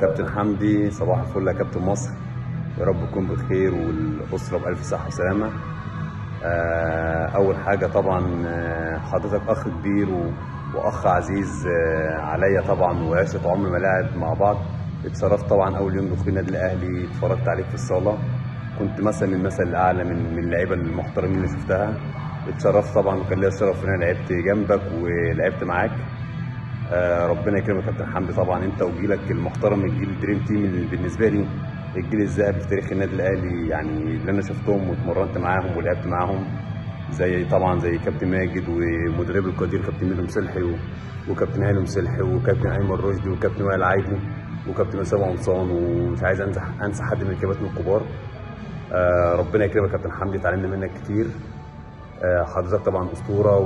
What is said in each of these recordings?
كابتن حمدي صباح الفل يا كابتن مصر يا رب تكون بخير والاسره بالف صحه وسلامه آه، اول حاجه طبعا آه، حضرتك اخ كبير و- واخ عزيز آه، عليا طبعا وعشره عمر ملاعب مع بعض اتشرفت طبعا اول يوم دخول النادي الاهلي اتفرجت عليك في الصاله كنت مثلا من المثل الاعلى من من اللعيبه المحترمين اللي شفتها اتشرفت طبعا وكان ليا الشرف ان انا لعبت جنبك ولعبت معاك آه، ربنا يكرمك يا كابتن حمدي طبعا انت وجيلك المحترم الجيل الدريم تيم اللي بالنسبه لي الجيل الذهبي في تاريخ النادي الاهلي يعني اللي انا شفتهم واتمرنت معاهم ولعبت معاهم زي طبعا زي كابتن ماجد ومدرب القدير كابتن ميدو مسلحي و- وكابتن هاني مسلحي وكابتن ايمن رشدي وكابتن وائل عايدي وكابتن اسامه قمصان ومش عايز انسى انسى حد من الكباتن الكبار آه، ربنا يكرمك يا كابتن حمدي اتعلمنا منك كتير آه، حضرتك طبعا اسطوره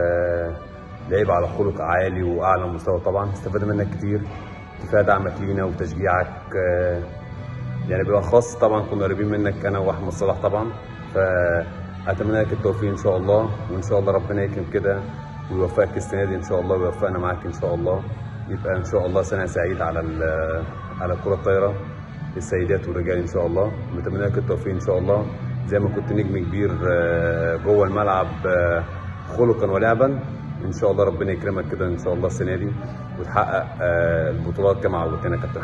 ولعيب على خلق عالي واعلى مستوى طبعا استفدنا منك كتير كفايه دعمك لينا وتشجيعك آه، يعني بالاخص طبعا كنا قريبين منك انا واحمد صلاح طبعا فاتمنى لك التوفيق ان شاء الله وان شاء الله ربنا يكرم كده ويوفقك السنه دي ان شاء الله ويوفقنا معاك ان شاء الله يبقى ان شاء الله سنه سعيده على ال- على الكره الطايره السيدات والرجال ان شاء الله متمنى لك التوفيق ان شاء الله زي ما كنت نجم كبير آه، جوه الملعب آه، خلقا ولعبا ان شاء الله ربنا يكرمك كده ان شاء الله السنه دي وتحقق آه، البطولات كما عودتنا يا كابتن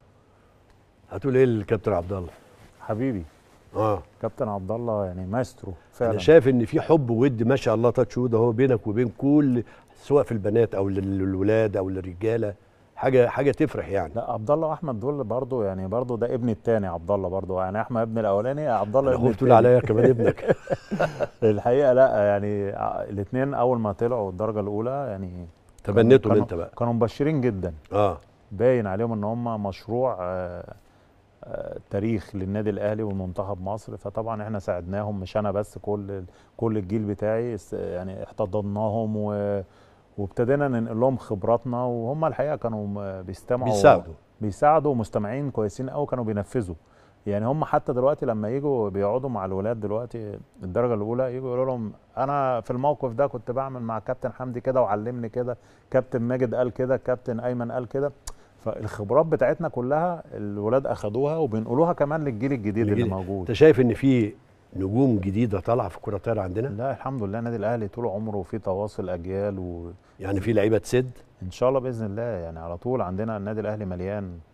هتقول ايه للكابتن عبد الله؟ حبيبي اه كابتن عبد الله يعني مايسترو انا فعلا شايف ان في حب وود ما شاء الله تاتش وود اهو بينك وبين كل سواء في البنات او للولاد او للرجاله حاجه حاجه تفرح يعني لا عبد الله واحمد دول برضو يعني برضو ده ابن التاني عبد الله برضو يعني احمد ابن الاولاني عبد الله انا ابن خفت تقول التاني عليا كمان ابنك الحقيقه لا يعني الاثنين اول ما طلعوا الدرجه الاولى يعني تبنيتهم كانوا- انت بقى كانوا مبشرين جدا اه باين عليهم ان هم مشروع آه، آه، تاريخ للنادي الاهلي والمنتخب مصر فطبعا احنا ساعدناهم مش انا بس كل كل الجيل بتاعي اس- يعني احتضناهم و وابتدينا ننقل لهم خبراتنا وهم الحقيقه كانوا م- بيستمعوا بيساعدوا بيساعدوا ومستمعين كويسين قوي كانوا بينفذوا يعني هم حتى دلوقتي لما يجوا بيقعدوا مع الولاد دلوقتي الدرجه الاولى يجوا يقولوا لهم انا في الموقف ده كنت بعمل مع كابتن حمدي كده وعلمني كده كابتن ماجد قال كده كابتن ايمن قال كده فالخبرات بتاعتنا كلها الولاد اخدوها وبينقلوها كمان للجيل الجديد اللي الجيل- موجود انت شايف ان في نجوم جديده طالعه في الكره الطايره عندنا لا الحمد لله النادي الاهلي طول عمره في تواصل اجيال وان يعني في لعيبه تسد شاء الله باذن الله يعني على طول عندنا النادي الاهلي مليان